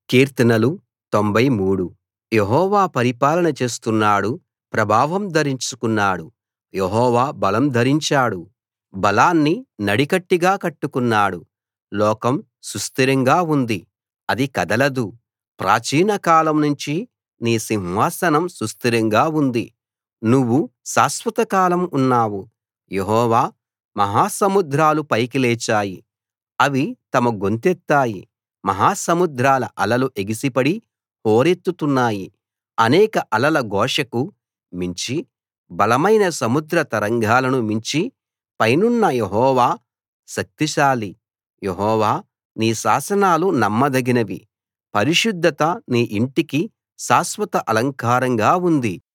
కీర్తనలు 93 యెహోవా పరిపాలన చేస్తున్నాడు ప్రభావం ధరించుకున్నాడు యెహోవా బలం ధరించాడు బలాన్ని నడికట్టుగా కట్టుకున్నాడు లోకం సుస్థిరంగా ఉంది అది కదలదు ప్రాచీన కాలం నుంచి నీ సింహాసనం సుస్థిరంగా ఉంది నువ్వు శాశ్వత కాలం ఉన్నావు యెహోవా మహాసముద్రాలు పైకి లేచాయి అవి తమ గొంతెత్తాయి మహాసముద్రాల అలలు ఎగిసిపడి హోరెత్తుతున్నాయి అనేక అలల ఘోషకు మించి బలమైన సముద్ర తరంగాలను మించి పైనున్న యెహోవా శక్తిశాలి యెహోవా నీ శాసనాలు నమ్మదగినవి పరిశుద్ధత నీ ఇంటికి శాశ్వత అలంకారంగా ఉంది